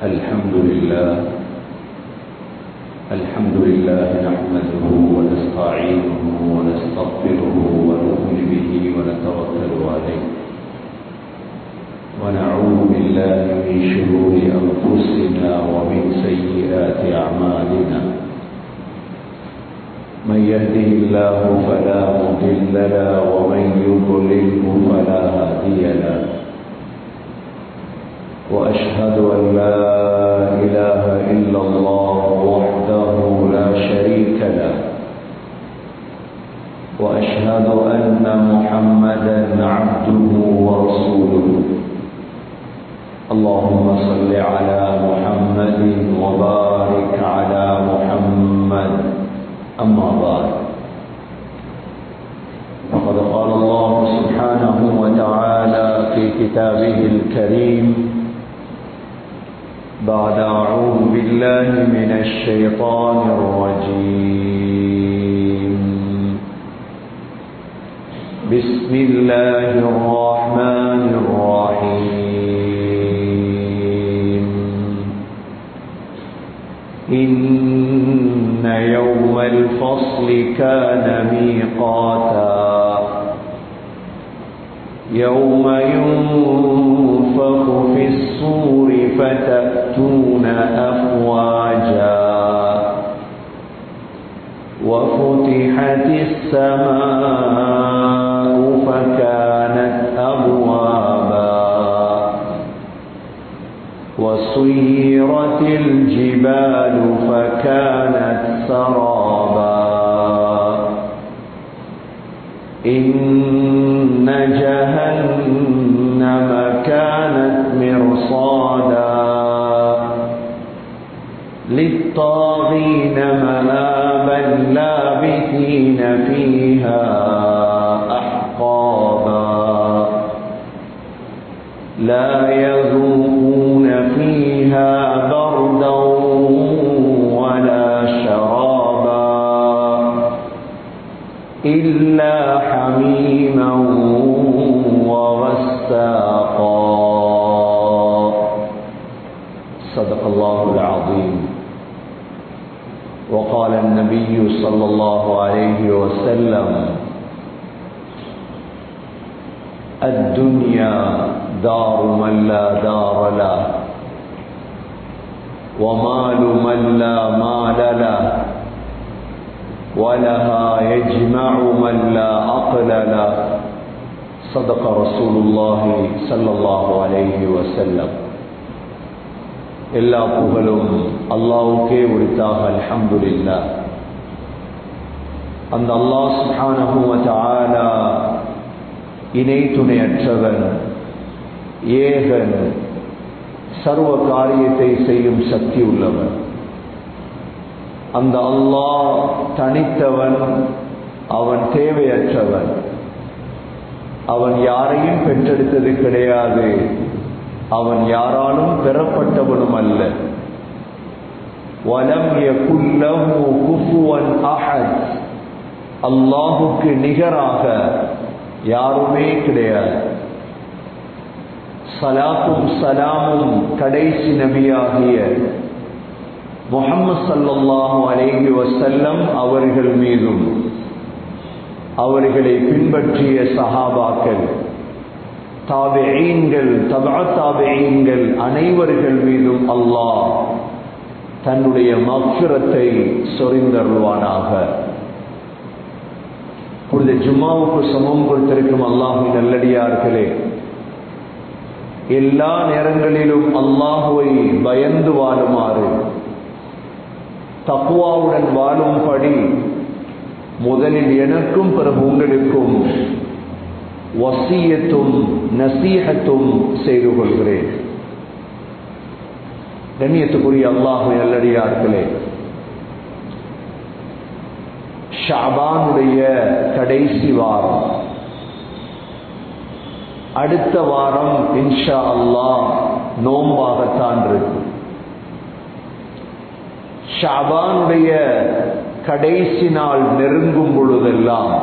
الحمد لله الحمد لله نحمده ونستعينه ونستغفره ونؤمن به ونتوكل عليه ونعوذ بالله من شرور أنفسنا ومن سيئات أعمالنا من يهده الله فلا مضل له ومن يضلله فلا هادي له واشهد ان لا اله الا الله وحده لا شريك له واشهد ان محمدا عبده ورسوله اللهم صل على محمد وبارك على محمد أما بعد فقد قال الله سبحانه وتعالى في كتابه الكريم بعد أعوذ بالله من الشيطان الرجيم بسم الله الرحمن الرحيم إن يوم الفصل كان ميقاتا يوم ينفخ في الصور فتأتون أفواجا وفتحت السماء فكانت أبوابا وسيرت الجبال فكانت سرابا إن جهنم كانت مرصادا للطاغين مآبا لابثين فيها أحقابا لا يذوقون فيها بردا ولا شرابا إلا حميما وغساقا صدق الله العظيم وقال النبي صلى الله عليه وسلم الدنيا دار من لا دار له ومال من لا مال له ولها يجمع من لا عقل له صدق رسول الله صلى الله عليه وسلم எல்லா புகழும் அல்லாவுக்கே உரித்தாக அல்ஹம்துலில்லா அந்த அல்லாஹ் சுப்ஹானஹு வ தஆலா இணை துணையற்றவன் ஏகன் சர்வ காரியத்தை செய்யும் சக்தி உள்ளவன் அந்த அல்லாஹ் தனித்தவன் அவன் தேவையற்றவன் அவன் யாரையும் பெற்றெடுத்தது கிடையாது அவன் யாராலும் பெறப்பட்டவனும் அல்ல வலம் யகுல்லஹு குஃபுவன் அஹத் அல்லாஹுக்கு நிகராக யாருமே கிடையாது சலாத்தும் சலாமும் கடைசி நபியாகிய முகமது சல்லாஹூ அலேஹி வசல்லம் அவர்கள் மீதும் அவர்களை பின்பற்றிய சஹாபாக்கள் தாபெயீன்கள் தபா தாபெயீன்கள் அனைவர்கள் மீதும் அல்லாஹ் தன்னுடைய மக்சுரத்தை சொரிந்தருள்வானாக புனித ஜும்மாவுக்கு சமம் கொடுத்திருக்கும் அல்லாஹின் நல்லடியார்களே எல்லா நேரங்களிலும் அல்லாஹுவை பயந்து வாழுமாறு தக்குவாவுடன் வாழும்படி முதலில் எனக்கும் பிறகு உங்களுக்கும் வசியத்தும் நசீகத்தும் செய்து கொள்கிறேன் கண்ணியத்துக்குரிய அல்லாஹு நல்லடியார்களே ஷாபானுடைய கடைசி வாரம் அடுத்த வாரம் இன்ஷா அல்லாஹ் நோம்பாகத்தான் இருக்கு ஷாபானுடைய கடைசி நாள் நெருங்கும் பொழுதெல்லாம்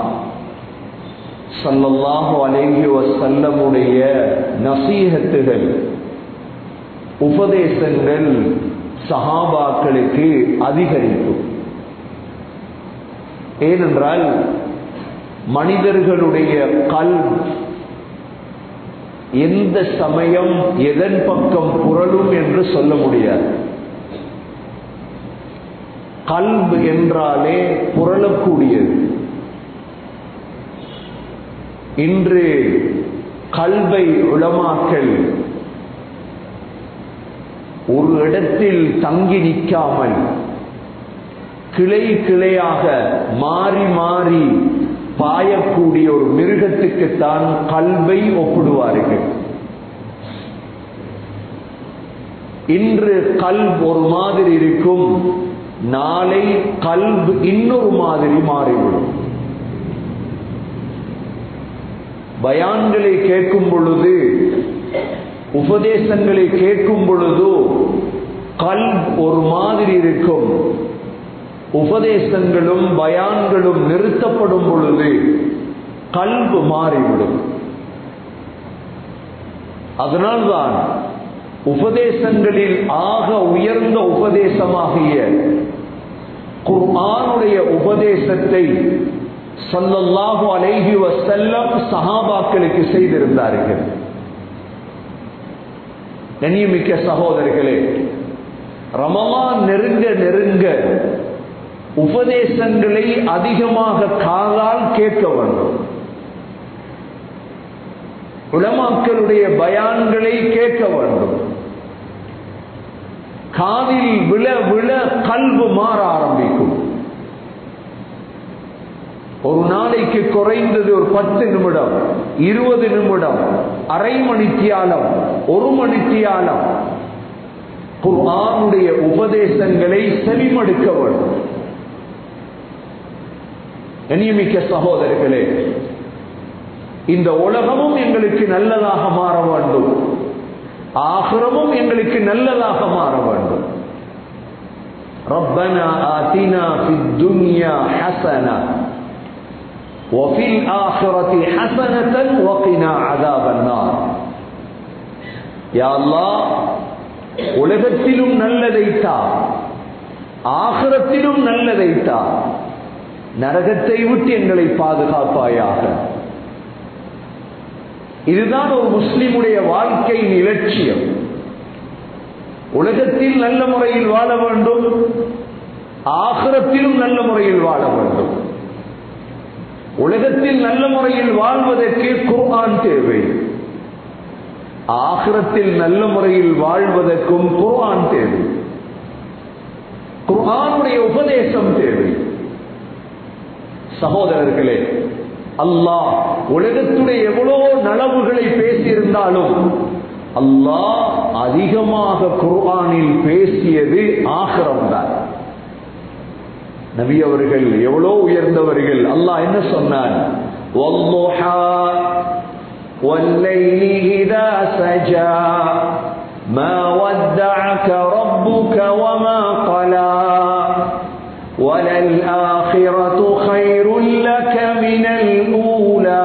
சல்லல்லாஹு அலைஹி வஸல்லமுடைய நசீஹத்துகள் உபதேசங்கள் சஹாபாக்களுக்கு அதிகரிக்கும் ஏனென்றால் மனிதர்களுடைய கல் எந்த சமயம் எதன் பக்கம் புரளும் என்று சொல்ல முடியாது கல்ப் என்றாலே புரளக்கூடியது இன்று கல்வை உளமாக்கல் ஒரு இடத்தில் தங்கி நிற்காமல் கிளை கிளையாக மாறி மாறி பாயக்கூடிய ஒரு மிருகத்துக்குத்தான் கல்வை ஒப்பிடுவார்கள் இன்று கல்ப் ஒரு மாதிரி இருக்கும் நாளை கல்ப் இன்னொரு மாதிரி மாறிவிடும் பயான்களை கேட்கும் பொழுது உபதேசங்களை கேட்கும் பொழுது கல் ஒரு மாதிரி இருக்கும் உபதேசங்களும் பயான்களும் நிறுத்தப்படும் பொழுது கல்பு மாறிவிடும் அதனால்தான் உபதேசங்களில் ஆக உயர்ந்த உபதேசமாகிய குர்ஆனுடைய உபதேசத்தை சல்லல்லாஹு அலைஹி வசல்லம் சஹாபாக்களுக்கு செய்திருந்தார்கள் கண்ணியமிக்க சகோதரர்களே ரமலான் நெருங்க நெருங்க உபதேசங்களை அதிகமாக காதால் கேட்க வேண்டும் உலமாக்களுடைய பயான்களை கேட்க வேண்டும் காதில் விழ விழ கல்வு மாற ஆரம்பிக்கும் ஒரு நாளைக்கு குறைந்தது ஒரு பத்து நிமிடம் இருபது நிமிடம் அரை மணித்தியாலம் ஒரு மணித்தியாலம் குர்ஆனுடைய உபதேசங்களை செவிமடுக்க வேண்டும் கண்ணியமிக்க சகோதரர்களே இந்த உலகமும் எங்களுக்கு நல்லதாக மாற வேண்டும் ஆகிரமும் எங்களுக்கு நல்லதாக மாற வேண்டும் ربنا آتنا في الدنيا حسنة وفي الآخرة حسنة وقنا عذاب النار يا الله உலகத்திலும் நல்லதைத்தா ஆகிரத்திலும் நல்லதைத்தா நரகத்தை விட்டு எங்களை பாதுகாப்பாயாக இதுதான் ஒரு முஸ்லிமுடைய வாழ்க்கையின் இலட்சியம் உலகத்தில் நல்ல முறையில் வாழ வேண்டும் ஆகிரத்திலும் நல்ல முறையில் வாழ வேண்டும் உலகத்தில் நல்ல முறையில் வாழ்வதற்கு குர்ஆன் தேவை ஆகிரத்தில் நல்ல முறையில் வாழ்வதற்கும் குர்ஆன் தேவை குர்ஆனுடைய உபதேசம் தேவை சகோதரர்களே அல்லாஹ் உலகத்துடைய எவ்வளவோ நலவுகளை பேசியிருந்தாலும் அல்லாஹ் அதிகமாக குர்ஆனில் பேசியது ஆகிரம் தான் நபி அவர்கள் எவ்வளோ உயர்ந்தவர்கள் அல்லாஹ் என்ன சொன்னான் والليل إذا سجى ما ودعك ربك وما قلى وللآخرة خير لك من الأولى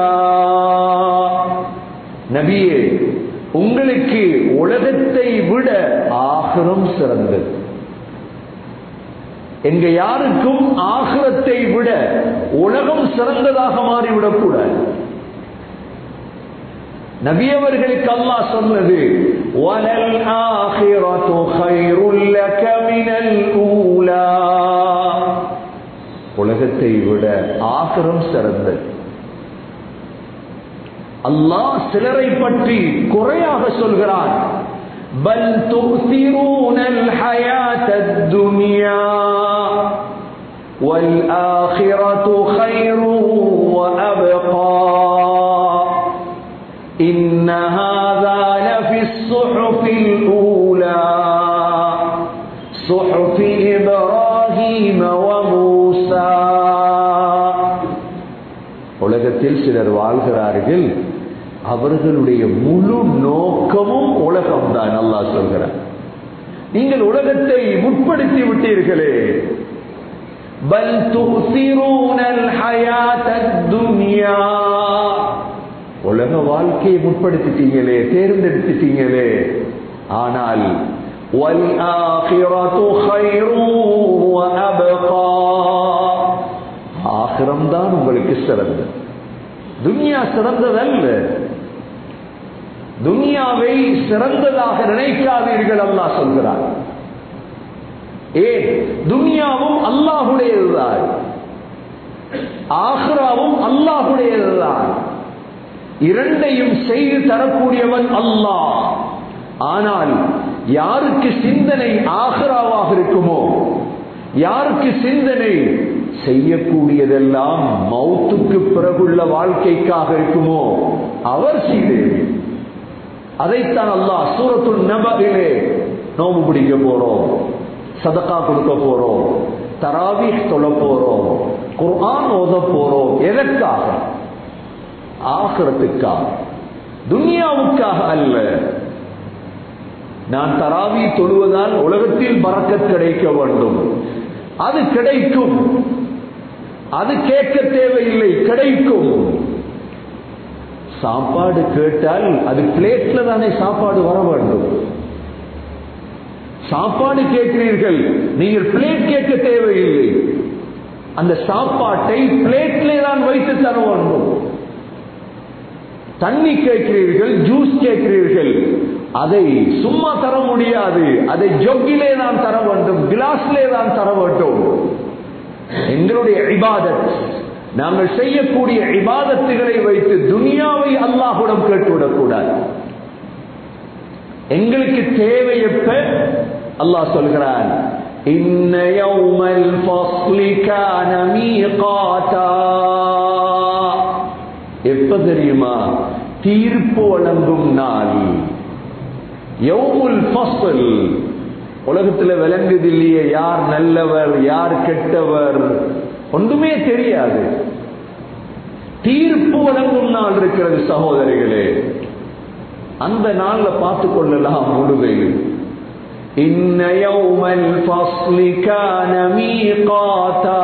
நபியே உங்களுக்கு உலகத்தை விட ஆகிரம் சிறந்தது எங்க யாருக்கும் ஆகிரத்தை விட உலகம் சிறந்ததாக மாறிவிடக்கூடாது நபியவர்களுக்கு அல்லாஹ் சொன்னது வலல் ஆகிரத்து கைருல் லக மினல் ஊலா உலகத்தை விட ஆகிரம் சிறந்தது அல்லாஹ் சிலரை பற்றி குறையாக சொல்கிறான் பல் துசிரூனல் ஹயாத்தத் துன்யா والآخرة خير وأبقى إن هذا لفي الصحف الأولى صحف إبراهيم وموسى உலகத்தில் சிலர் வாழ்கிறார்கள் அவர்களுடைய முழு நோக்கமும் உலகம்தான் அல்லாஹ் சொல்கிறார் நீங்கள் உலகத்தை முற்படுத்தி விட்டீர்களே பல் துசிரூனல் ஹயாத்தத் துன்யா உலக வாழ்க்கையை முற்படுத்திட்டீங்களே தேர்ந்தெடுத்துட்டீங்களே ஆனால் والآخرة خير وأبقى ஆகிரம் தான் உங்களுக்கு சிறந்தது துனியா சிறந்ததல்ல துனியாவை சிறந்ததாக நினைக்காதீர்கள் அல்லாஹ் சொல்கிறார் ஏன் துனியாவும் அல்லாஹுடையதுதான் ஆஹ்ராவும் அல்லாஹுடையதுதான் இரண்டையும் செய்து தரக்கூடியவன் அல்லாஹ் ஆனால் யாருக்கு சிந்தனை ஆஹ்ராவாக இருக்குமோ யாருக்கு சிந்தனை செய்யக்கூடியதெல்லாம் மௌத்துக்கு பிறகுள்ள வாழ்க்கைக்காக இருக்குமோ அவர் செய்தேவி அதைத்தான் அல்லாஹ் சூரத்துல் நபகிலே நோம்பு பிடிக்க போறோம் சதக்கா கொடுக்க போறோம் தராவி தொழ போறோம் குர்ஆன் ஓத போறோம் எதற்காக ஆகிறதுக்காக துனியாவுக்காக அல்ல நான் தராவி தொழுவதால் உலகத்தில் பறக்கத் கிடைக்க வேண்டும் அது கிடைக்கும் அது கேட்க தேவையில்லை கிடைக்கும் சாப்பாடு கேட்டால் அது பிளேட்ல தானே சாப்பாடு வர வேண்டும் சாப்பாடு கேட்கிறீர்கள் நீங்கள் பிளேட் கேட்க தேவையில்லை அந்த சாப்பாட்டை பிளேட்ல தான் வைத்து தர வேண்டும் தண்ணி கேட்கிறீர்கள் ஜூஸ் கேட்கிறீர்கள் அதை சும்மா தர முடியாது அதை ஜொக்கிலே தான் தர வேண்டும் கிளாஸ்லே தான் தர வேண்டும் எங்களுடைய இபாதத் நாங்கள் செய்யக்கூடிய இபாதத்துகளை வைத்து துனியாவை அல்லாஹுடன் கேட்டுவிடக் கூடாது எங்களுக்கு தேவை எப்ப அல்லாஹ் சொல்கிறான் இன்ன யௌமல் ஃபஸ்லி கான மீகாதா எப்ப தெரியுமா தீர்ப்பு வழங்கும் நாள் யௌமுல் ஃபஸ்ல் உலகத்துல விளங்குது இல்லையே யார் நல்லவர் யார் கெட்டவர் ஒன்றுமே தெரியாது தீர்ப்பு வழங்கும் நாள் இருக்கிறது சகோதரிகளே அந்த நாள்ல பார்த்து கொள்ளலாம் முழுதையில் இன்ன யௌமல் ஃபஸ்லி கான மீகாதா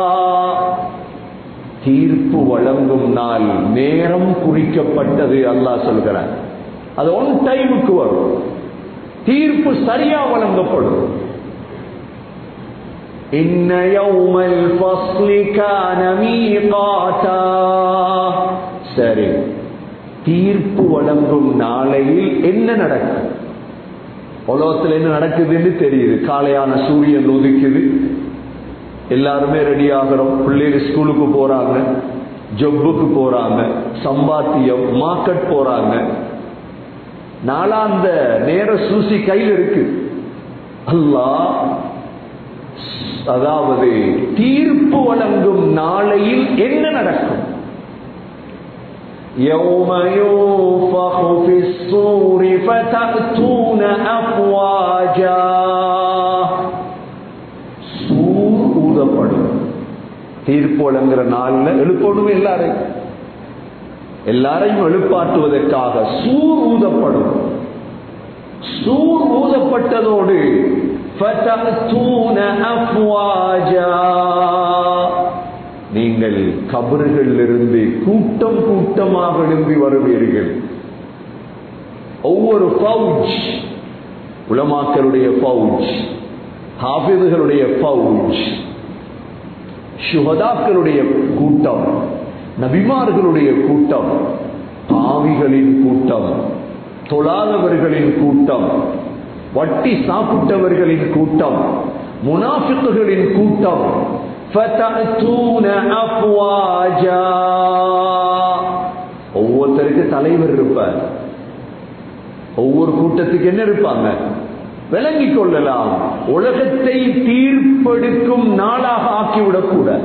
தீர்ப்பு வழங்கும் நாள் நேரம் குறிக்கப்பட்டது அல்லாஹ் சொல்கிறான் அது ஒன் டைமுக்கு வரும் தீர்ப்பு சரியா வழங்கப்படும் இன்ன யௌமல் ஃபஸ்லி கான மீகாதா சரி தீர்ப்பு வழங்கும் நாளையில் என்ன நடக்கும் உலகத்தில் என்ன நடக்குதுன்னு தெரியுது காலையான சூரியன் உதிக்குது எல்லாருமே ரெடி ஆகிறோம் பிள்ளைகள் ஸ்கூலுக்கு போறாங்க ஜொப்புக்கு போறாங்க சம்பாத்தியம் மார்க்கெட் போறாங்க நாளாந்த நேர சூசி கையில் இருக்கு அல்லாஹ் அதாவது தீர்ப்பு வழங்கும் நாளையில் என்ன நடக்கும் يوم ينفخ في الصور فتأتون أفواجا சூர் ஊதப்படும் தீர்ப்பு வழங்குற நாள்ல எழுப்பணும் எல்லாரையும் எல்லாரையும் எழுப்பாட்டுவதற்காக சூர் ஊதப்படும் சூர் ஊதப்பட்டதோடு فَتَأْتُونَ أَفْوَاجًا நீங்கள் கபறுகளிலிருந்து கூட்டம் கூட்டமாக எழும்பி வருவீர்கள் ஒவ்வொரு பவுஜ் உலமாக்களுடைய பவுஜ் ஹாஃபிதுகளுடைய பவுஜ் சுகதாக்களுடைய கூட்டம் நபிமார்களுடைய கூட்டம் பாவிகளின் கூட்டம் தொழாதவர்களின் கூட்டம் வட்டி சாப்பிட்டவர்களின் கூட்டம் முனாஃபிக்குகளின் கூட்டம் فَتَأْتُونَ أَفْوَاجًا ஒவ்வொருத்தருக்கு தலைவர் இருப்பார் ஒவ்வொரு கூட்டத்துக்கு என்ன இருப்பாங்க விளங்கிக் கொள்ளலாம் உலகத்தை தீர்ப்பெடுக்கும் நாளாக ஆக்கிவிடக்கூடாது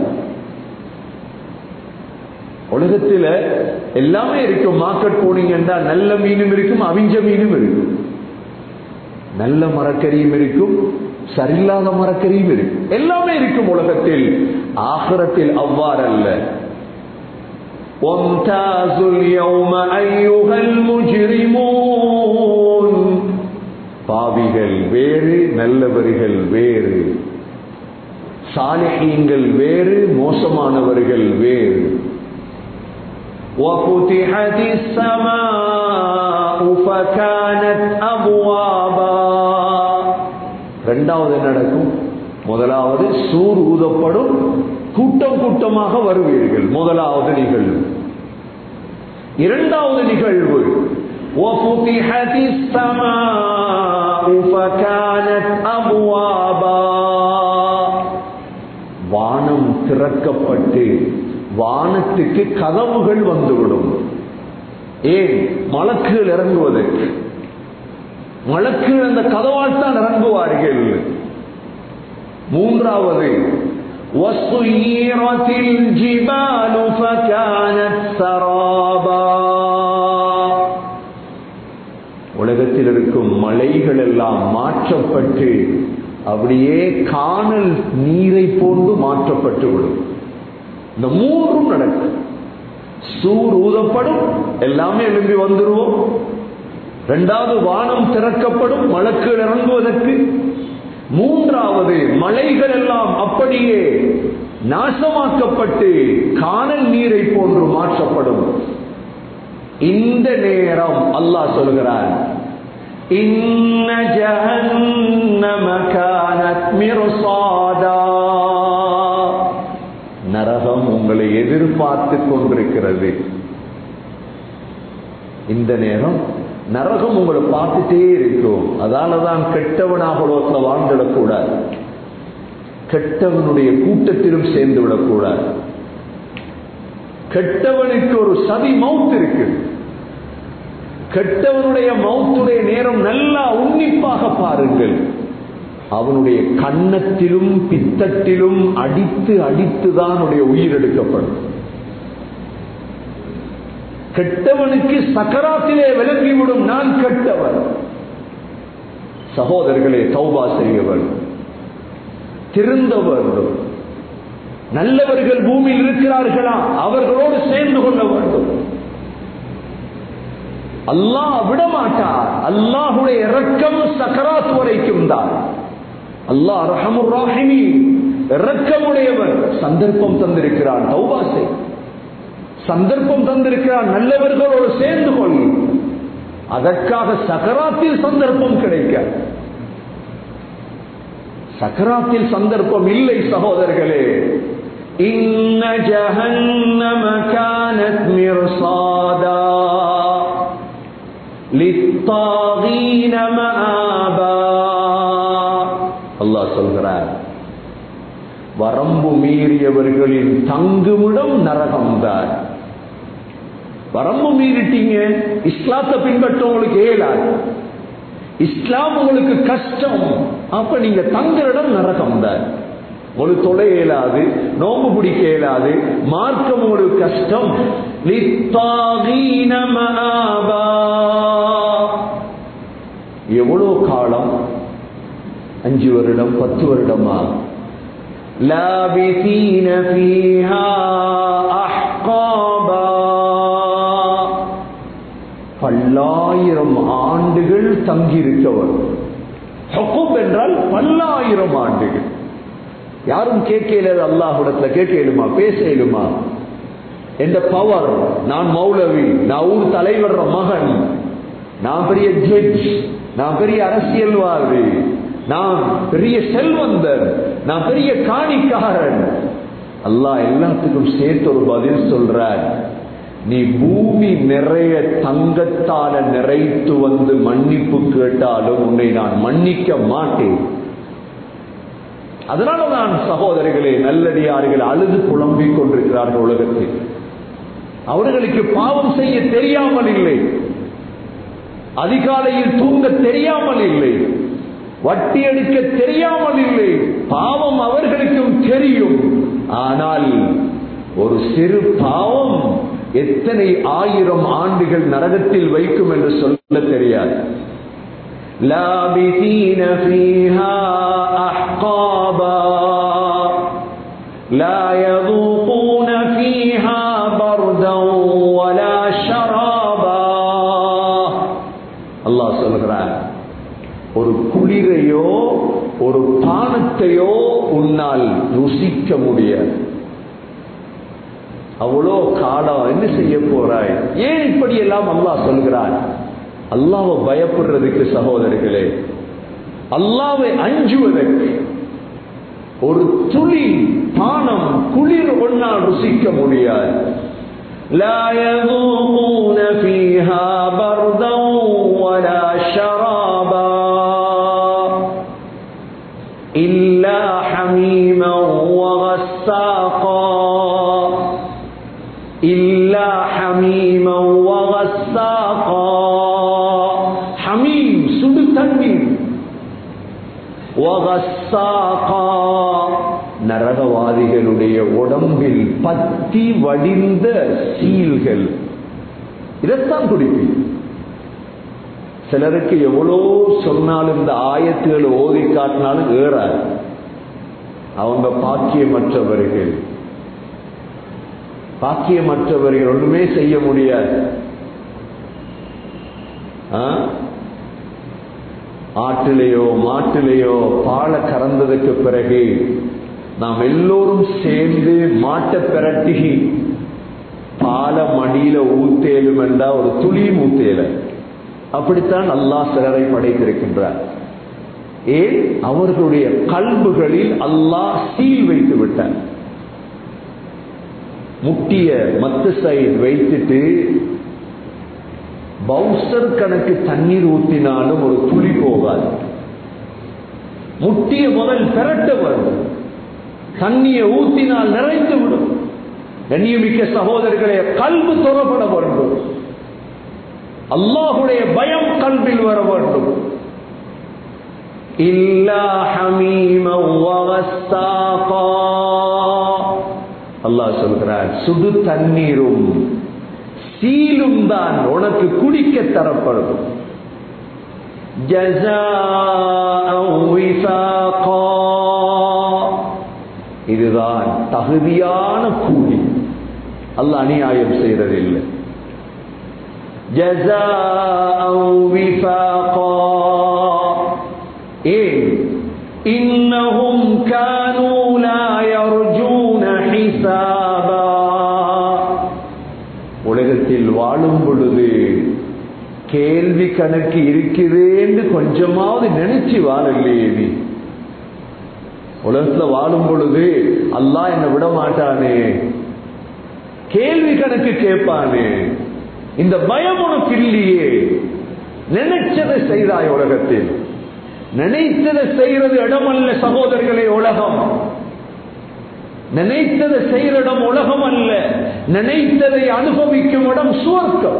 உலகத்துல எல்லாமே இருக்கும் மார்க்கெட் போனீங்கன்னா நல்ல மீனும் இருக்கும் அவிஞ்ச மீனும் இருக்கும் நல்ல மரக்கறியும் இருக்கும் சரியில்லாத மரக்கறியும் இருக்கும் எல்லாமே இருக்கும் உலகத்தில் ஆகரத்தில் அவ்வாறல்ல وامتازوا اليوم أيها المجرمون பாவிகள் வேறு நல்லவர்கள் வேறு சாலிஹீன்கள் வேறு மோசமானவர்கள் வேறு وفتحت السماء فكانت أبوابا இரண்டாவது என்ன நடக்கும் முதலாவது சூர் ஊதப்படும் கூட்டம் கூட்டமாக வருவீர்கள் முதலாவது நிகழ்வு இரண்டாவது நிகழ்வு وفتحت السماء فكانت أبوابا வானம் திறக்கப்பட்டு வானத்துக்கு கதவுகள் வந்துவிடும் ஏன் மலக்குகள் இறங்குவதற்கு மலக்குகள் அந்த கதவால் தான் இறங்குவார்கள் மூன்றாவது وسيرت الجبال فكانت سرابا உலகத்தில் இருக்கும் மலைகள் எல்லாம் மாற்றப்பட்டு அப்படியே காணல் நீரை போன்று மாற்றப்பட்டு விடும் இந்த மூன்றும் நடக்கும் சூர் ஊதப்படும் எல்லாமே எழும்பி வந்துருவோம் இரண்டாவது வானம் திறக்கப்படும் மலக்குகள் இறங்குவதற்கு மூன்றாவது மலைகள் எல்லாம் அப்படியே நாசமாக்கப்பட்டு காணல் நீரை போன்று மாற்றப்படும் இந்த நேரம் அல்லாஹ் சொல்கிறார் இன்ன ஜஹன்னம கானத் மிர்சாதா நரகம் உங்களை எதிர்பார்த்து கொண்டிருக்கிறது இந்த நேரம் நரகம் உங்களை பார்த்துட்டே இருக்கும் அதாலதான் கெட்டவனாக உலகத்தில் வாழ்ந்துடக்கூடாது கெட்டவனுடைய கூட்டத்திலும் சேர்ந்து விடக்கூடாது கெட்டவனுக்கு ஒரு சதி மவுத் இருக்கு கெட்டவனுடைய மவுத்துடைய நேரம் நல்லா உன்னிப்பாக பாருங்கள் அவனுடைய கன்னத்திலும் பித்தத்திலும் அடித்து அடித்துதான் அவனுடைய உயிர் எடுக்கப்படும் கெட்டவனுக்கு சக்கராத்திலே விளங்கிவிடும் நான் கெட்டவன் சகோதரர்களே தௌபா செய்ய வேண்டும் திருந்த வேண்டும் நல்லவர்கள் பூமியில் இருக்கிறார்களா அவர்களோடு சேர்ந்து கொள்ள வேண்டும் அல்லாஹ் விடமாட்டார் அல்லாஹுடைய இரக்கம் சக்கராத் வரைக்கும் தான் அல்லாஹ் ரஹமுர் ராஹிமி இரக்கமுடையவர் சந்தர்ப்பம் தந்திருக்கிறான் தௌபா செய் சந்தர்ப்பம் தந்திருக்கிறான் நல்லவர்களோடு சேர்ந்து கொள் அதற்காக சக்கராத்தில் சந்தர்ப்பம் கிடைக்க சக்கராத்தில் சந்தர்ப்பம் இல்லை சகோதரர்களே இன்ன ஜஹன்னம கானத் மிர்சாதா லித்தாகீன மஆபா அல்லாஹ் சொல்கிறார் வரம்பு மீறியவர்களின் தங்குமிடம் நரகம்தான் வரம்பு மீறிட்டீங்க இஸ்லாத்தை பின்பற்ற உங்களுக்கு ஏலாது இஸ்லாம் உங்களுக்கு கஷ்டம் அப்ப நீங்க தங்குற இடம் நரகம் தான் உங்களுக்கு தொலை இயலாது நோம்பு பிடிக்க இயலாது மார்க்கம் உங்களுக்கு கஷ்டம் லித்தாகீன மஆபா. எவ்வளவு காலம் அஞ்சு வருடம் பத்து வருடமா லாபிசீன ஃபீஹா அஹ்காபா பல்லாயிரம் ஆண்டுகள் தங்கியிருக்கவர் ஹுக்கும் என்றால் பல்லாயிரம் ஆண்டுகள் யாரும் கேட்கல அல்லாஹுடத்துல கேட்கலுமா பேசலுமா என்ற பவர் நான் மௌலவி நான் ஊர் தலைவர் மகன் நான் பெரிய ஜட்ஜ் நான் பெரிய அரசியல்வாதி நான் பெரிய செல்வந்தர் நான் பெரிய காணிக்காரன் அல்லாஹ் எல்லாத்துக்கும் சேர்த்து ஒரு பதில் சொல்றார் நீ பூமி நிறைய தங்கத்தால நிறைத்து வந்து மன்னிப்பு கேட்டாலும் உன்னை நான் மன்னிக்க மாட்டேன் அதனால தான் சகோதரிகளே நல்லடியார்கள் அழுது புலம்பிக் கொண்டிருக்கிறார்கள் உலகத்தில் அவர்களுக்கு பாவம் செய்ய தெரியாமல் இல்லை அதிகாலையில் தூங்க தெரியாமல் இல்லை வட்டி எடுக்க தெரியாமல் இல்லை பாவம் அவர்களுக்கும் தெரியும் ஆனால் ஒரு சிறு பாவம் எத்தனை ஆயிரம் ஆண்டுகள் நரகத்தில் வைக்கும் என்று சொல்ல தெரியாது லாபிதீன فيها أحقابا لا يذوقون فيها بردا ولا شرابا அல்லாஹ் சொல்கிறார் ஒரு குளிரையோ ஒரு பானத்தையோ உன்னால் ருசிக்க முடியாது அவ்வளோ காலம் என்ன செய்ய போறாய் ஏன் இப்படி எல்லாம் அல்லாஹ் சொல்கிறார் அல்லாஹ்வை பயப்படுறதுக்கு சகோதரர்களே அல்லாவை அஞ்சுவதற்கு ஒரு துளி பானம் குளிர் ஒன்னால் ருசிக்க முடியாது لا يذوقون فيها بردا ولا شرابا إلا حميما وغساقا إلا حميما وغساقا حميم சுடு தண்ணீர் وغساقا நரகவாதிகளுடைய உடம்பில் பத்தி வடிந்த சீல்கள் இதைத்தான் குடிப்பீங்க சிலருக்கு எவ்வளோ சொன்னாலும் இந்த ஆயத்துகள் ஓதி காட்டினாலும் ஏறாது அவங்க பாக்கியமற்றவர்கள் பாக்கியமற்றவர்கள் ஒண்ணுமே செய்ய முடியாது ஆ? ஆட்டிலேயோ மாட்டிலேயோ பாலை கறந்ததுக்கு பிறகு நாம் எல்லோரும் சேர்ந்து மாட்டை பிரட்டி பால மடியில ஊத்தேலும் என்றா ஒரு துளி ஊத்தேல அப்படித்தான் அல்லாஹ் சிலரை படைத்திருக்கின்றார் ஏன் அவர்களுடைய கல்புகளில் அல்லாஹ் சீல் வைத்து விட்டார் முட்டிய மத்து சைடு வைத்துட்டு பவுசர் கணக்கு தண்ணீர் ஊத்தினாலும் ஒரு துளி போகாது முட்டிய முதல் பெரட்ட வரும் தண்ணியை ஊத்தினால் நிறைந்து விடும் கண்ணியமிக்க சகோதரர்களே கல்வி துறப்பட வேண்டும் அல்லாஹுடைய பயம் கல்வியில் வர வேண்டும் இல்லா ஹமீம அல்லாஹ் சொல்கிறார் சுடு தண்ணீரும் சீலும் தான் உனக்கு குடிக்க தரப்படும் ஜஸாஅ விஃபாகா. இதுதான் தகுதியான கூலி அல்லாஹ் அநியாயம் செய்யறதில்லை ஜஸாஅ விஃபாகா. ஏன் இன்னஹும் கானூ லா யர்ஜூன ஹிசாபா உலகத்தில் வாழும் பொழுது கேள்வி கணக்கு இருக்குதேன்னு கொஞ்சமாவது நினைச்சு வாழலையே நீ உலகத்துல வாழும் பொழுது அல்லாஹ் என்ன விட மாட்டானே கேள்வி கணக்கு கேட்பானே இந்த பயம் உனக்கு இல்லையே நினைச்சதை செய்தாய் உலகத்தில் நினைத்ததை செய்யறது இடமல்ல சகோதரர்களே உலகம் நினைத்ததை செய்கிற இடம் உலகம் அல்ல நினைத்ததை அனுபவிக்கும் இடம் சுவர்க்கம்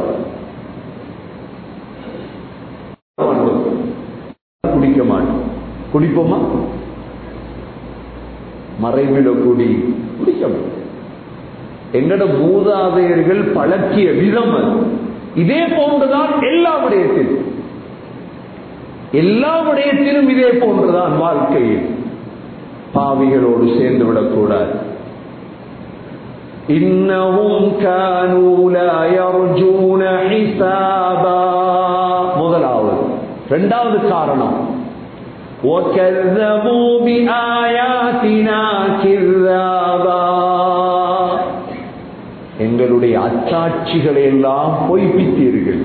குடிக்க மாட்டோம் குடிப்போமா மறைவில குடி குடிக்க மாட்டோம் எங்கட மூதாதையர்கள் பழக்கிய விதம் அது இதே போன்றுதான் எல்லா விடயத்திலும் எல்லா விடயத்திலும் இதே போன்றுதான் வாழ்க்கையில் பாவிகளோடு சேர்ந்து விடக்கூடாது இன்னஹும் கானூ லா யர்ஜூன ஹிசாபா முதலாவது இரண்டாவது காரணம் وكذبوا بآياتنا كذابا எங்களுடைய அச்சாட்சிகளை எல்லாம் பொய்ப்பித்தீர்கள்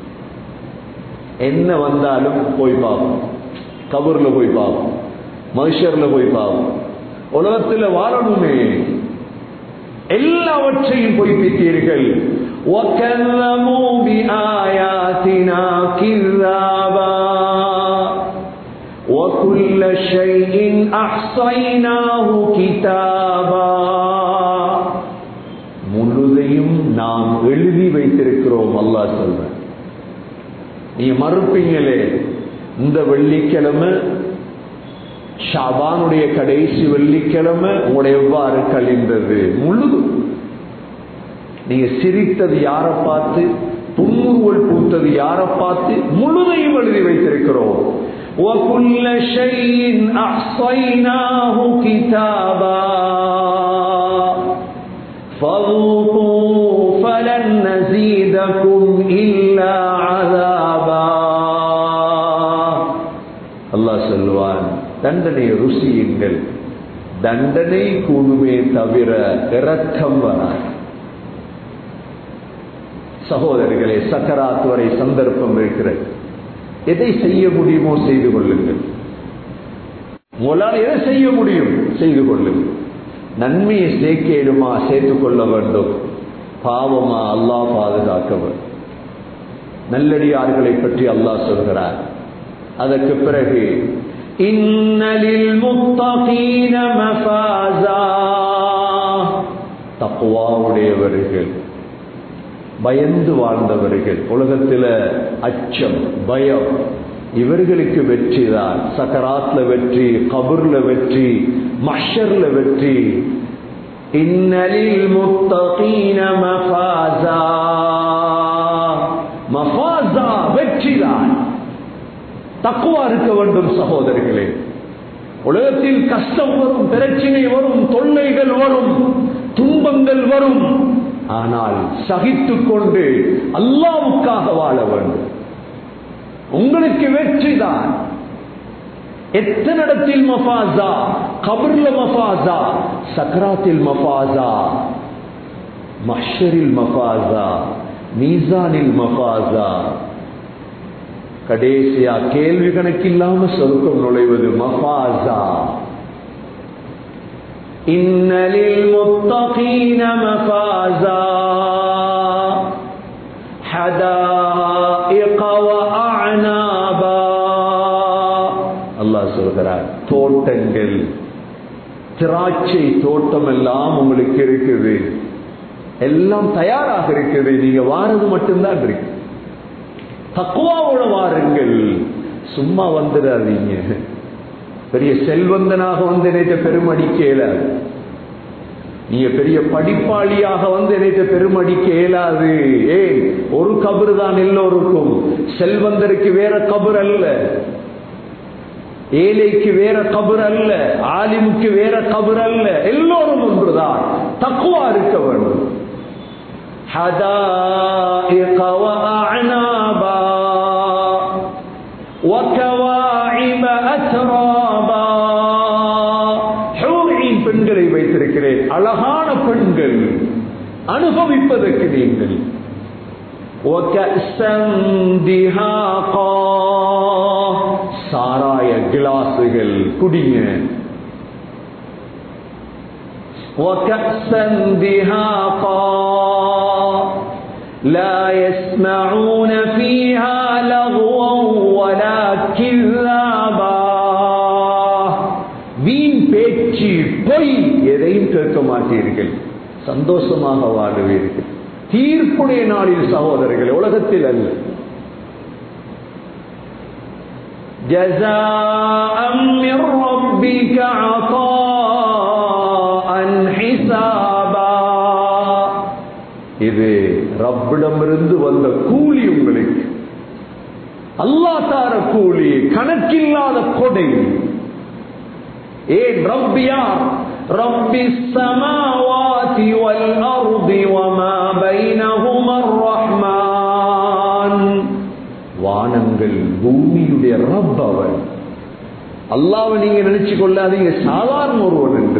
என்ன வந்தாலும் போய் பார்ப்போம் கபூர்ல போய் பார்ப்போம் மனுஷர்ல போய் பார்ப்போம் உலகத்தில் வாழணுமே எல்லாவற்றையும் பொய்ப்பித்தீர்கள் وَكَذَّبُوا بِآيَاتِنَا كِذَّابًا وَكُلَّ شَيْءٍ أَحْصَيْنَاهُ كِتَابًا முழுதையும் நாம் எழுதி வைத்திருக்கிறோம் அல்லாஹ் சொல்றேன் நீங்க மறுப்பீங்களே இந்த வெள்ளிக்கிழமை ஷாபானுடைய கடைசி வெள்ளிக்கிழமை உங்களை எவ்வாறு கழிந்தது முழுதும் நீங்க சிரித்தது யாரை பார்த்து புன்முறுவல் பூத்தது யாரை பார்த்து முழுதையும் எழுதி வைத்திருக்கிறோம் وَكُلَّ شَيْءٍ أَحْصَيْنَاهُ كِتَابًا فَذُوقُوا فَلَن نَّزِيدَكُمْ إِلَّا عَذَابًا அல்லாஹ் சொல்வான் தண்டனை ருசியுங்கள் தண்டனை கூடுமே தவிர இரக்கம் வராது சகோதரர்களே சக்கராத் வரை சந்தர்ப்பம் இருக்கிறது எதை செய்ய முடியுமோ செய்து கொள்ளுங்கள் உங்களால் எதை செய்ய முடியும் செய்து கொள்ளுங்கள் நன்மையை சேர்க்கேடுமா சேர்த்துக் கொள்ள வேண்டும் பாவமா அல்லாஹ் பாதுகாக்க வேண்டும் நல்லடியார்களை பற்றி அல்லாஹ் சொல்கிறார் அதற்கு பிறகு இன்னலில் முத்தகீன மஃபாஸா தக்குவாவுடையவர்கள் பயந்து வாழ்ந்தவர்கள் உலகத்தில் அச்சம் பயம் இவர்களுக்கு வெற்றி தான் சக்கராத்ல வெற்றி கபூர்ல வெற்றி மஷர்ல வெற்றி இன்னலில் முத்தகீன மஃபாஸா மஃபாஸா வெற்றிதான் தக்குவா இருக்க வேண்டும் சகோதரர்களே உலகத்தில் கஷ்டம் வரும் பிரச்சனை வரும் தொல்லைகள் வரும் துன்பங்கள் வரும் ஆனால் சகித்துக் கொண்டு அல்லாவுக்காக வாழ வேண்டும் உங்களுக்கு வெற்றி தான் எத்தனை இடத்தில் மஃபாசா கபர்ல மஃபாசா சக்கராத்தில் மஃபாசா மஷரில் மஃபாசா மீசானில் மஃபாசா கடைசியா கேள்வி கணக்கில்லாம சொருக்கம் நுழைவது மஃபாசா إن للمتقين مفازا حدائق وأعنابا அல்லாஹ் சொல்கிறார் தோட்டங்கள் திராட்சை தோட்டம் எல்லாம் உங்களுக்கு இருக்குது எல்லாம் தயாராக இருக்குது நீங்க வாரது மட்டும்தான் இருக்கு தக்குவாவோட வாருங்கள் சும்மா வந்துடாதீங்க பெரிய செல்வந்தனாக வந்து நினைத்த பெருமடிக்க இயலாது நீங்க பெரிய படிப்பாளியாக வந்து நினைத்த பெருமடிக்க இயலாது ஏன் ஒரு கபரு தான் எல்லோருக்கும் செல்வந்தருக்கு வேற கபர் அல்ல ஏழைக்கு வேற கபர் அல்ல ஆலிமுக்கு வேற கபர் அல்ல எல்லோரும் ஒன்றுதான் தக்குவா இருக்க வேண்டும் حدائق وأعنابا وكواعب أترابا ஹூரின் பெண்களை வைத்திருக்கிறேன் அழகான பெண்கள் அனுபவிப்பதற்கு நீங்கள் وكأسا دهاقا சாராய கிளாஸுகள் குடிங்க وكأسا دهاقا لا يسمعون فيها لغوا ولا كذابا வீண் பேச்சு பொய் எதையும் கேட்க மாட்டீர்கள் சந்தோஷமாக வாழுவீர்கள் தீர்ப்புடைய நாளில் சகோதரர்கள் உலகத்தில் அல்ல جزاء من ربك عطاء حسابا இது ரப்பிடமிருந்து வந்த கூலி உங்களுக்கு அல்லாஹ் தார கூலி கணக்கில்லாத கொடை ஏன் ரப்பியார் ரப்பி السماوات والأرض وما بينهما الرحمن வானங்கள் பூமியுடைய ரப் அவன் அல்லாவை நீங்க நினைச்சு கொள்ளாதீங்க சாதாரண ஒருவன் என்று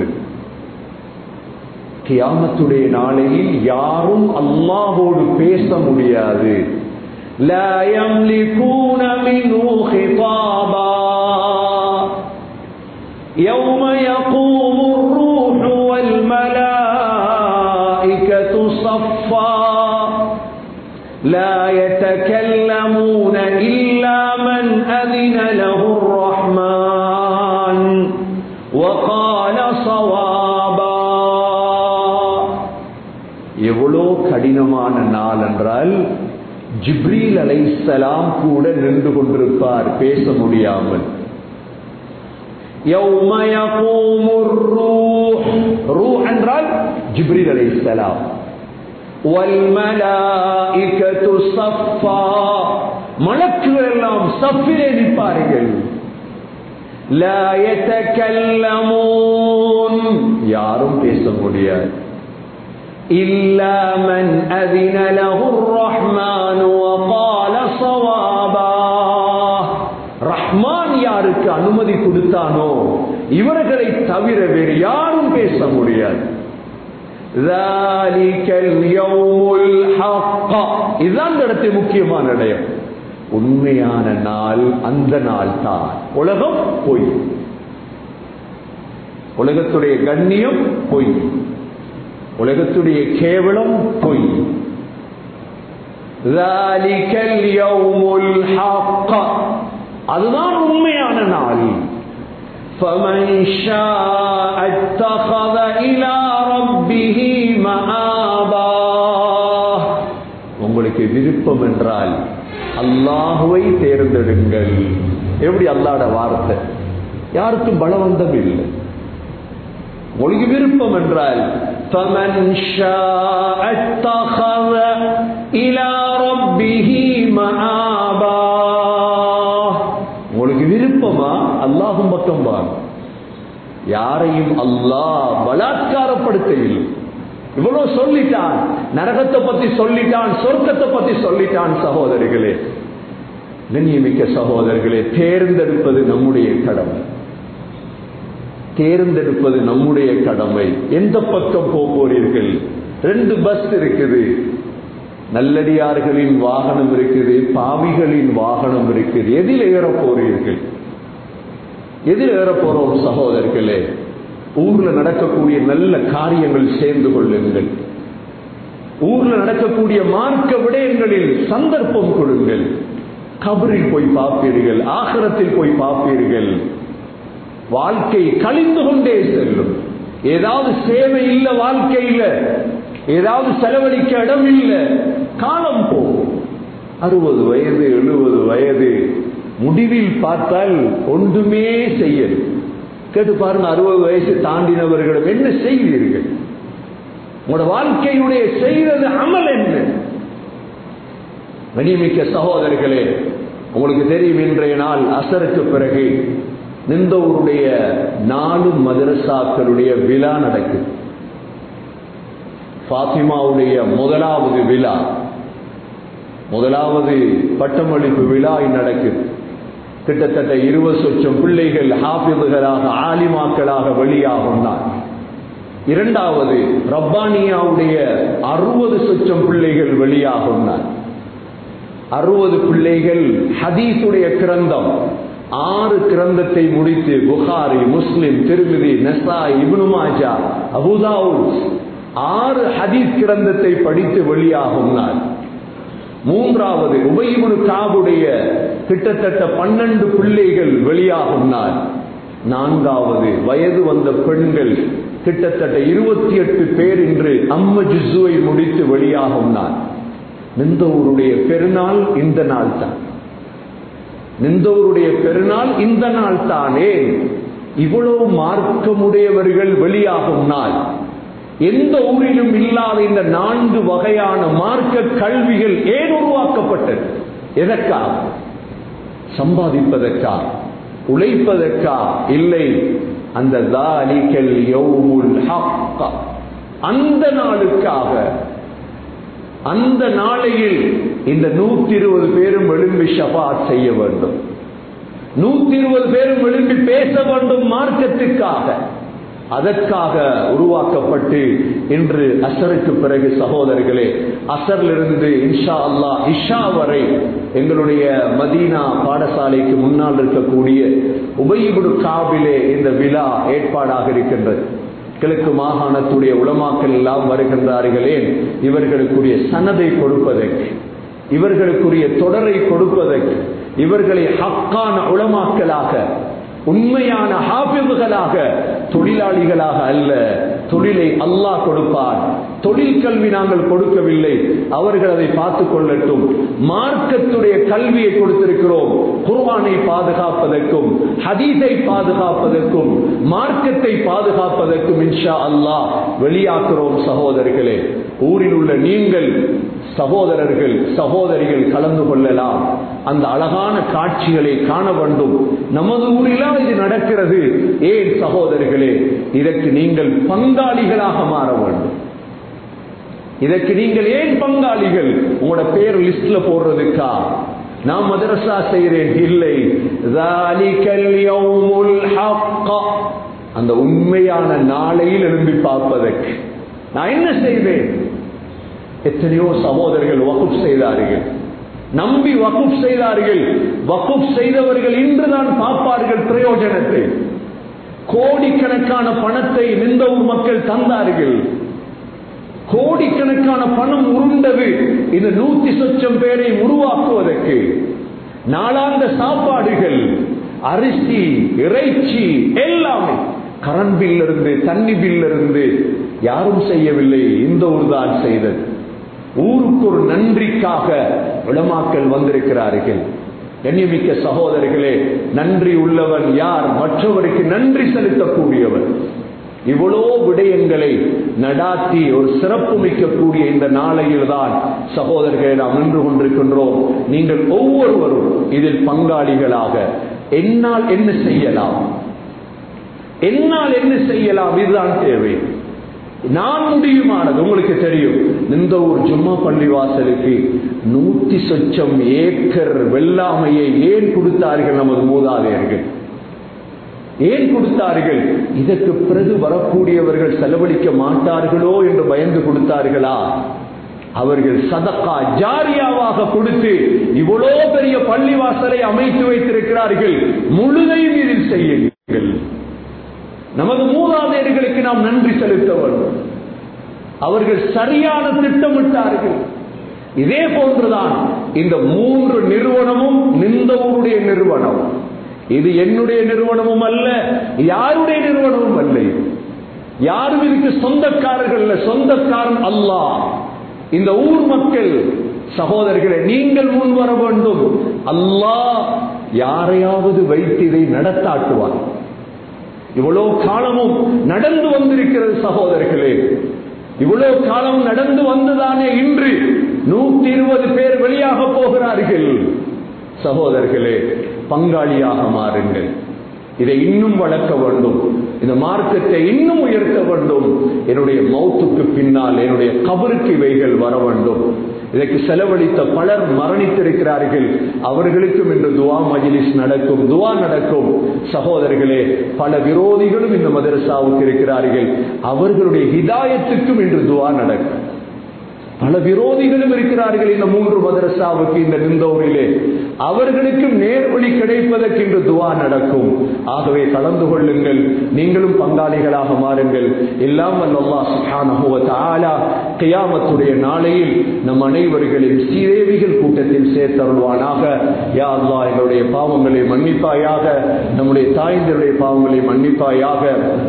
கியாமத்துடைய நாளையில் யாரும் அல்லாஹோடு பேச முடியாது لا يملكون منه خطابا يوم يقوم الروح والملائكة صفا لا يتكلمون إلا من أذن له الرحمن وقال صوابا எவ்வளோ கடினமான நாள் என்றால் ஜிப்ரீல் அலைசலாம் கூட நின்று கொண்டிருப்பார் பேச முடியாமல் يوم يقوم الروح روح என்றால் ஜிப்ரீல் அலைஹிஸ்ஸலாம் والملائكة صفا மலக்குகள் எல்லாம் சஃபிலே நிற்பார்கள் لا يتكلمون யாரும் பேச முடியாது إلا من أذن له الرحمن وقال صوابا ரஹ்மான் யாருக்கு அனுமதி கொடுத்தானோ இவர்களை தவிர வேறு யாரும் பேச முடியாது ذلك اليوم الحق இதுதான் இந்த இடத்தில் முக்கியமான இடம் உண்மையான நாள் அந்த நாள் தான் உலகம் பொய் உலகத்துடைய கண்ணியம் பொய் உலகத்துடைய கேவலம் பொய் ذَلِكَ الْيَوْمُ الْحَقَّ அதுதான் உண்மையான நாள் فَمَنْ شَاءَ اتَّخَذَ إِلَى رَبِّهِ مَآبًا உங்களுக்கு விருப்பம் என்றால் அல்லாஹுவை தேர்ந்தெடுங்கள் எப்படி அல்லாட வார்த்தை யாருக்கும் பலவந்தம் இல்லை உங்களுக்கு விருப்பம் என்றால் فَمَنْ شَاءَ اتَّخَذَ إِلَى رَبِّهِ مَآبًا உங்களுக்கு விருப்பமா அல்லாஹும் பக்கம் வாங்க யாரையும் அல்லாஹ் பலாத்காரப்படுத்தவில்லை இவ்வளவு சொல்லிட்டான் நரகத்தை பத்தி சொல்லிட்டான் சொர்க்கத்தை பத்தி சொல்லிட்டான் சகோதரிகளே கண்ணியமிக்க சகோதரர்களே தேர்ந்தெடுப்பது நம்முடைய கடமை தேர்ந்தெடுப்பது நம்முடைய கடமை எந்த பக்கம் போக போறீர்கள் ரெண்டு பஸ் இருக்குது நல்லடியார்களின் வாகனம் இருக்குது பாவிகளின் வாகனம் இருக்குது எதில் ஏற போறீர்கள் எதில் ஏற போறோம் சகோதரர்களே ஊர்ல நடக்கக்கூடிய நல்ல காரியங்கள் சேர்ந்து கொள்ளுங்கள் ஊர்ல நடக்கக்கூடிய மார்க்க விடயங்களில் சந்தர்ப்பம் கொடுங்கள் கபரில் போய் பார்ப்பீர்கள் ஆகரத்தில் போய் பார்ப்பீர்கள் வாழ்க்கை கழிந்து கொண்டே செல்லும் ஏதாவது சேவை இல்ல வாழ்க்கையில ஏதாவது செலவழிக்க இடம் இல்ல காலம் போகும் அறுபது வயது எழுபது வயது முடிவில் பார்த்தால் ஒன்றுமே செய்யல் கேட்டு பாருங்க அறுபது வயசு தாண்டினவர்களிடம் என்ன செய்வீர்கள் உங்களோட வாழ்க்கையுடைய செய்தது அமல் என்ன கனிமிக்க சகோதரர்களே உங்களுக்கு தெரியும் இன்றைய நாள் அசருக்கு பிறகு நிந்தவருடைய நாலு மதரசாக்களுடைய விழா நடக்குது ஃபாத்திமாவுடைய முதலாவது விழா முதலாவது பட்டமளிப்பு விழா நடக்குது கிட்டத்தட்ட இருபது சொச்சம் பிள்ளைகள் ஹாஃபிதுகளாக ஆலிமாக்களாக வெளியாகும் நாள் இரண்டாவது ரப்பானியாவுடைய அறுபது சொச்சம் பிள்ளைகள் வெளியாகும் நாள் அறுபது பிள்ளைகள் ஹதீஸுடைய கிரந்தம் ஆறு கிரந்தத்தை முடித்து புகாரி முஸ்லிம் திருமிதி நெசா இப்னு மாஜா அபுதாவுத் ஆறு ஹதீஸ் கிரந்தத்தை படித்து வெளியாகும் நாள் மூன்றாவது உபயிபுனு காவுடைய கிட்டத்தட்ட பன்னெண்டு பிள்ளைகள் வெளியாகும் நாள் நான்காவது வயது வந்த பெண்கள் கிட்டத்தட்ட இருபத்தி எட்டு பேர் இன்று அம்ம ஜிசுவை முடித்து வெளியாகும் நாள் நிந்தவருடைய பெருநாள் இந்த நாள் தான் நிந்தவருடைய பெருநாள் இந்த நாள் தானே இவ்வளவு மார்க்கமுடையவர்கள் வெளியாகும் நாள் எந்த ஊரிலும் இல்லாத இந்த நான்கு வகையான மார்க்க கல்விகள் ஏன் உருவாக்கப்பட்டது எதற்கா சம்பாதிப்பதற்கா உழைப்பதற்கா இல்லை அந்த தாலிக்கல் யௌமுல் ஹக்க அந்த நாளுக்காக அந்த நாளையில் இந்த நூத்தி இருபது பேரும் எழும்பி ஷபாத் செய்ய வேண்டும் நூத்தி இருபது பேரும் எழும்பி பேச வேண்டும் மார்க்கத்துக்காக அதற்காக உருவாக்கப்பட்டு இன்று அசருக்கு பிறகு சகோதரர்களே அசரிலிருந்து இன்ஷா அல்லா இஷா வரை எங்களுடைய மதீனா பாடசாலைக்கு முன்னால் இருக்கக்கூடிய உபயிபுடு காபிலே இந்த விழா ஏற்பாடாக இருக்கின்றது கிழக்கு மாகாணத்துடைய உளமாக்கல் எல்லாம் வருகின்றார்களே இவர்களுக்குரிய சனதை கொடுப்பதற்கு இவர்களுக்குரிய தொடரை கொடுப்பதற்கு இவர்களை ஹக்கான உளமாக்கலாக உண்மையான ஹாபிதுகளாக தொழிலாளிகளாக அல்ல தொழிலை அல்லாஹ் கொடுப்பார் தொழில் கல்வி நாங்கள் கொடுக்கவில்லை அவர்கள் அதை பார்த்துக் கொள்ளட்டும் மார்க்கத்துடைய கல்வியை கொடுத்திருக்கிறோம் குர்வானை பாதுகாப்பதற்கும் ஹதீஸை பாதுகாப்பதற்கும் மார்க்கத்தை பாதுகாப்பதற்கும் இன்ஷா அல்லாஹ் வெளியாக்குறோம் சகோதரர்களே ஊரில் உள்ள நீங்கள் சகோதரர்கள் சகோதரிகள் கலந்து கொள்ளலாம் அந்த அழகான காட்சிகளை காண வேண்டும் நமது ஊரிலா இது நடக்கிறது ஏன் சகோதரர்களே இதற்கு நீங்கள் பங்காளிகளாக மாற வேண்டும் இதற்கு நீங்கள் ஏன் பங்காளிகள் உங்களோட பேர் லிஸ்ட்ல போடுறதுக்கா நான் மதரசா செய்கிறேன் இல்லை அந்த உண்மையான நாளையில் எழும்பி பார்ப்பதற்கு நான் என்ன செய்வேன் எத்தனையோ சகோதரர்கள் வகுப் செய்தார்கள் நம்பி வகுப் செய்தார்கள் வகுப் செய்தவர்கள் இன்றுதான் பார்ப்பார்கள் பிரயோஜனத்தை கோடிக்கணக்கான பணத்தை நிந்தவூர் மக்கள் தந்தார்கள் கோடிக்கணக்கான பணம் உருண்டது இந்த நூத்தி சொச்சம் பேரை உருவாக்குவதற்கு நாளாந்த சாப்பாடுகள் அரிசி இறைச்சி எல்லாமே கரண்ட் பில் இருந்து தண்ணி பில் இருந்து யாரும் செய்யவில்லை இந்த ஊர் தான் செய்தது ஊருக்கு ஒரு நன்றிக்காக உளமாக்கல் வந்திருக்கிறார்கள் கண்ணியமிக்க சகோதரர்களே நன்றி உள்ளவன் யார் மற்றவருக்கு நன்றி செலுத்தக்கூடியவன் இவ்வளோ விடயங்களை நடாத்தி ஒரு சிறப்பு மிக்கக்கூடிய இந்த நாளையில் தான் சகோதரர்களை நாம் நின்று கொண்டிருக்கின்றோம் நீங்கள் ஒவ்வொருவரும் இதில் பங்காளிகளாக என்னால் என்ன செய்யலாம் என்னால் என்ன செய்யலாம் இதுதான் தேவை நான் முடியுமானது உங்களுக்கு தெரியும் இந்த ஒரு ஜும்மா பள்ளி வாசலுக்கு நூத்தி சொச்சம் ஏக்கர் வெள்ளாமையை ஏன் கொடுத்தார்கள் நமது மூதாதையர்கள் ஏன் கொடுத்தார்கள் இதற்கு பிறகு வரக்கூடியவர்கள் செலவழிக்க மாட்டார்களோ என்று பயந்து கொடுத்தார்களா அவர்கள் சதக்கா ஜாரியாவாக கொடுத்து இவ்வளோ பெரிய பள்ளிவாசலை அமைத்து வைத்திருக்கிறார்கள் முழுதையும் இதில் செய்யுங்கள் நமது மூதாதையர்களுக்கு நாம் நன்றி செலுத்த வேண்டும் அவர்கள் சரியான திட்டமிட்டார்கள் இதே போன்றுதான் இந்த மூன்று நிறுவனமும் நிந்தவருடைய நிறுவனம் இது என்னுடைய நிறுவனமும் அல்ல யாருடைய நிறுவனமும் அல்ல யாரும் இதுக்கு சொந்தக்காரர்கள் அல்ல சொந்தக்காரன் அல்லாஹ் இந்த ஊர் மக்கள் சகோதரர்களை நீங்கள் முன் வர வேண்டும் அல்லாஹ் யாரையாவது வைத்து இதை நடத்தாட்டுவார் இவ்வளவு காலமும் நடந்து வந்திருக்கிறது சகோதரர்களே இவ்வளவு காலம் நடந்து வந்துதானே இன்று நூத்தி இருபது பேர் வெளியாக போகிறார்கள் சகோதரர்களே பங்காளியாக மாறுங்கள் இதை இன்னும் வளர்க்க வேண்டும் இந்த மார்க்கத்தை இன்னும் உயர்த்த வேண்டும் என்னுடைய மௌத்துக்கு பின்னால் என்னுடைய கபருக்கு இவைகள் வர வேண்டும் இதற்கு செலவழித்த பலர் மரணித்திருக்கிறார்கள் அவர்களுக்கும் இன்று துவா மஜிலிஸ் நடக்கும் துவா நடக்கும் சகோதரர்களே பல விரோதிகளும் இந்த மதரசாவுக்கு இருக்கிறார்கள் அவர்களுடைய ஹிதாயத்துக்கும் இன்று துவா நடக்கும் பல விரோதிகளும் இருக்கிறார்கள் இந்த மூன்று மதரசாவுக்கு இந்த நிந்தோரிலே அவர்களுக்கும் நேர்வழி கிடைப்பதற்கு இன்று துவா நடக்கும் ஆகவே கலந்து கொள்ளுங்கள் நீங்களும் பங்காளிகளாக மாறுங்கள் எல்லாம் அல்லா சுஹானா கியாமத்துடைய நாளையில் நம் அனைவர்களின் ஸ்ரீதேவிகள் கூட்டத்தில் சேர்த்தருள்வானாக யா அல்லா எங்களுடைய பாவங்களை மன்னிப்பாயாக நம்முடைய தாய்ந்தருடைய பாவங்களை மன்னிப்பாயாக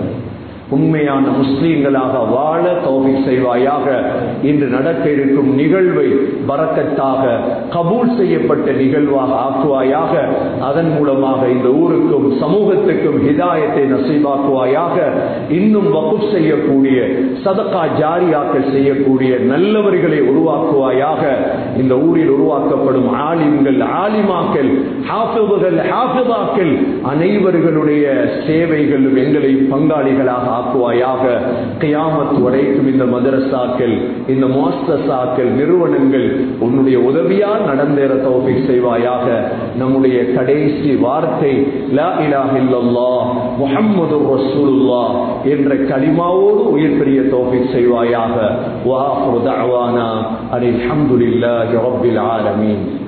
உண்மையான முஸ்லீம்களாக வாழ தௌபி செய்வாயாக இன்று நடக்க இருக்கும் நிகழ்வை பறக்கத்தாக கபூல் செய்யப்பட்ட நிகழ்வாக ஆக்குவாயாக அதன் மூலமாக இந்த ஊருக்கும் சமூகத்துக்கும் ஹிதாயத்தை நசீபாக்குவாயாக இன்னும் வகுப் செய்யக்கூடிய சதக்கா ஜாரியாக்கள் செய்யக்கூடிய நல்லவர்களை உருவாக்குவாயாக இந்த ஊரில் உருவாக்கப்படும் ஆலிம்கள் ஆலிமாக்கள் ஹாஃபிதுகள் ஹாஃபிதாக்கள் அனைவர்களுடைய சேவைகளும் எங்களை பங்காளிகளாக ஆக்குவாயாக கியாமத் வரைக்கும் இந்த மதரசாக்கள் இந்த மாஸ்டர்சாக்கள் நிறுவனங்கள் உன்னுடைய உதவியால் நடந்தேற தௌஃபி செய்வாயாக நம்முடைய கடைசி வார்த்தை லா இலாஹ இல்லல்லாஹ் முஹம்மது ரசூலுல்லாஹ் என்ற கலிமாவோடு உயிர் பெரிய தௌஃபி செய்வாயாக வா ஆஃபிரு தஅவானா அனில் ஹம்துலில்லாஹி ரப்பில் ஆலமீன்